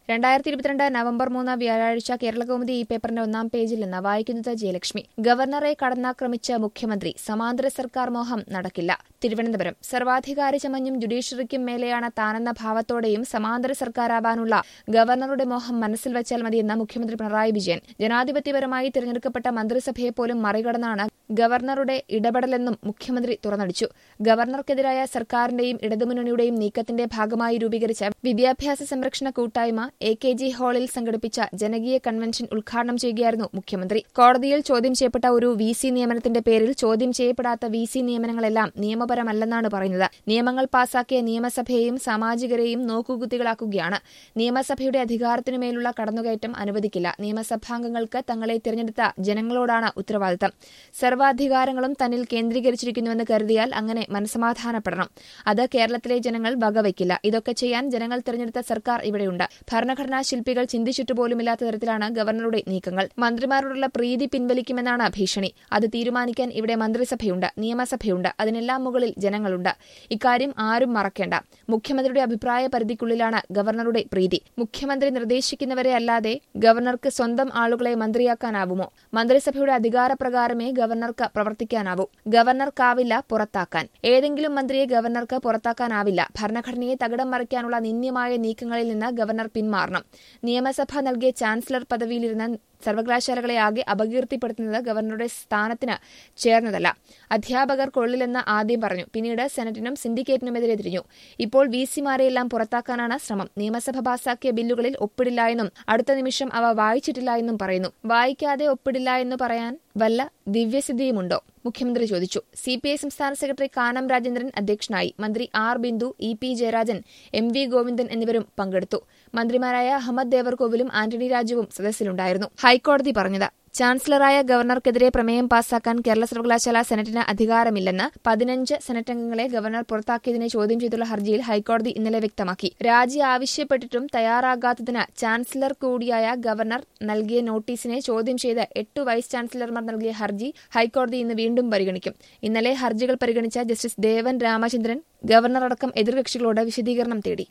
രണ്ടായിരത്തി ഇരുപത്തിരണ്ട് നവംബർ മൂന്ന് വ്യാഴാഴ്ച കേരളകൗമുദി ഈ പേപ്പറിന്റെ ഒന്നാം പേജിൽ നിന്ന് വായിക്കുന്നത് ജയലക്ഷ്മി ഗവർണറെ കടന്നാക്രമിച്ച മുഖ്യമന്ത്രി സമാന്തര സർക്കാർ മോഹം നടക്കില്ല തിരുവനന്തപുരം സർവാധികാരി ചമഞ്ഞും ജുഡീഷ്യറിക്കും മേലെയാണ് താനെന്ന ഭാവത്തോടെയും സമാന്തര സർക്കാരാവാനുള്ള ഗവർണറുടെ മോഹം മനസ്സിൽ വെച്ചാൽ മതിയെന്ന് മുഖ്യമന്ത്രി പിണറായി വിജയൻ ജനാധിപത്യപരമായി തിരഞ്ഞെടുക്കപ്പെട്ട മന്ത്രിസഭയെ പോലും മറികടന്നാണ് ഗവർണറുടെ ഇടപെടലെന്നും മുഖ്യമന്ത്രി തുറന്നടിച്ചു ഗവർണർക്കെതിരായ സർക്കാരിന്റെയും ഇടതുമുന്നണിയുടെയും നീക്കത്തിന്റെ ഭാഗമായി രൂപീകരിച്ച വിദ്യാഭ്യാസ സംരക്ഷണ കൂട്ടായ്മ എ കെ ജി ഹാളിൽ സംഘടിപ്പിച്ച ജനകീയ കൺവെൻഷൻ ഉദ്ഘാടനം ചെയ്യുകയായിരുന്നു മുഖ്യമന്ത്രി കോടതിയിൽ ചോദ്യം ചെയ്യപ്പെട്ട ഒരു വി സി നിയമനത്തിന്റെ പേരിൽ ചോദ്യം ചെയ്യപ്പെടാത്ത വി സി നിയമനങ്ങളെല്ലാം നിയമപരമല്ലെന്നാണ് പറയുന്നത് നിയമങ്ങൾ പാസാക്കിയ നിയമസഭയെയും സാമാജികരെയും നോക്കുകുത്തികളാക്കുകയാണ് നിയമസഭയുടെ അധികാരത്തിനുമേലുള്ള കടന്നുകയറ്റം അനുവദിക്കില്ല നിയമസഭാംഗങ്ങൾക്ക് തങ്ങളെ തിരഞ്ഞെടുത്ത ജനങ്ങളോടാണ് ഉത്തരവാദിത്തം സർവാധികാരങ്ങളും തന്നിൽ കേന്ദ്രീകരിച്ചിരിക്കുന്നുവെന്ന് കരുതിയാൽ അങ്ങനെ മനസമാധാനപ്പെടണം അത് കേരളത്തിലെ ജനങ്ങൾ വകവയ്ക്കില്ല ഇതൊക്കെ ചെയ്യാൻ ജനങ്ങൾ തിരഞ്ഞെടുത്ത സർക്കാർ ഇവിടെയുണ്ട് ഭരണഘടനാ ശില്പികൾ ചിന്തിച്ചിട്ട് പോലുമില്ലാത്ത തരത്തിലാണ് ഗവർണറുടെ നീക്കങ്ങൾ മന്ത്രിമാരോടുള്ള പ്രീതി പിൻവലിക്കുമെന്നാണ് ഭീഷണി അത് തീരുമാനിക്കാൻ ഇവിടെ മന്ത്രിസഭയുണ്ട് നിയമസഭയുണ്ട് അതിനെല്ലാം മുകളിൽ ജനങ്ങളുണ്ട് ഇക്കാര്യം ആരും മറക്കേണ്ട മുഖ്യമന്ത്രിയുടെ അഭിപ്രായ പരിധിക്കുള്ളിലാണ് ഗവർണറുടെ പ്രീതി മുഖ്യമന്ത്രി നിർദ്ദേശിക്കുന്നവരെ അല്ലാതെ ഗവർണർക്ക് സ്വന്തം ആളുകളെ മന്ത്രിയാക്കാനാവുമോ മന്ത്രിസഭയുടെ അധികാരപ്രകാരമേ ഗവർണർക്ക് പ്രവർത്തിക്കാനാവൂ ഗവർണർക്കാവില്ല പുറത്താക്കാൻ ഏതെങ്കിലും മന്ത്രിയെ ഗവർണർക്ക് പുറത്താക്കാനാവില്ല ഭരണഘടനയെ തകിടം മറിക്കാനുള്ള നിന്ദ്യമായ നീക്കങ്ങളിൽ നിന്ന് ഗവർണർ പിന്മാറണം നിയമസഭ നൽകിയ ചാൻസലർ പദവിയിലിരുന്ന സർവകലാശാലകളെ ആകെ അപകീർത്തിപ്പെടുത്തുന്നത് ഗവർണറുടെ സ്ഥാനത്തിന് ചേർന്നതല്ല അധ്യാപകർ കൊള്ളില്ലെന്ന് ആദ്യം പറഞ്ഞു പിന്നീട് സെനറ്റിനും സിൻഡിക്കേറ്റിനുമെതിരെ തിരിഞ്ഞു ഇപ്പോൾ വി സിമാരെയെല്ലാം പുറത്താക്കാനാണ് ശ്രമം നിയമസഭ പാസാക്കിയ ബില്ലുകളിൽ ഒപ്പിടില്ല എന്നും അടുത്ത നിമിഷം അവ വായിച്ചിട്ടില്ല എന്നും പറയുന്നു വായിക്കാതെ ഒപ്പിടില്ല എന്ന് പറയാൻ വല്ല ദിവ്യസിദ്ധിയുമുണ്ടോ മുഖ്യമന്ത്രി ചോദിച്ചു സി പി ഐ സംസ്ഥാന സെക്രട്ടറി കാനം രാജേന്ദ്രൻ അധ്യക്ഷനായി മന്ത്രി R Bindu E P Jayarajan M V Govindan എന്നിവരും പങ്കെടുത്തു മന്ത്രിമാരായ അഹമ്മദ് ദേവർകോവിലും ആന്റണി രാജുവും സദസ്സിലുണ്ടായിരുന്നു ഹൈക്കോടതി പറഞ്ഞത് ചാൻസലറായ ഗവർണർക്കെതിരെ പ്രമേയം പാസാക്കാൻ കേരള സർവകലാശാല സെനറ്റിന് അധികാരമില്ലെന്ന് പതിനഞ്ച് സെനറ്റ് അംഗങ്ങളെ ഗവർണർ പുറത്താക്കിയതിനെ ചോദ്യം ചെയ്തുള്ള ഹർജിയിൽ ഹൈക്കോടതി ഇന്നലെ വ്യക്തമാക്കി രാജി ആവശ്യപ്പെട്ടിട്ടും തയ്യാറാകാത്തതിന് ചാൻസലർ കൂടിയായ ഗവർണർ നൽകിയ നോട്ടീസിനെ ചോദ്യം ചെയ്ത് എട്ട് വൈസ് ചാൻസലർമാർ നൽകിയ ഹർജി ഹൈക്കോടതി ഇന്ന് വീണ്ടും പരിഗണിക്കും ഇന്നലെ ഹർജികൾ പരിഗണിച്ച ജസ്റ്റിസ് ദേവൻ രാമചന്ദ്രൻ ഗവർണർ അടക്കം എതിർകക്ഷികളോട് വിശദീകരണം തേടി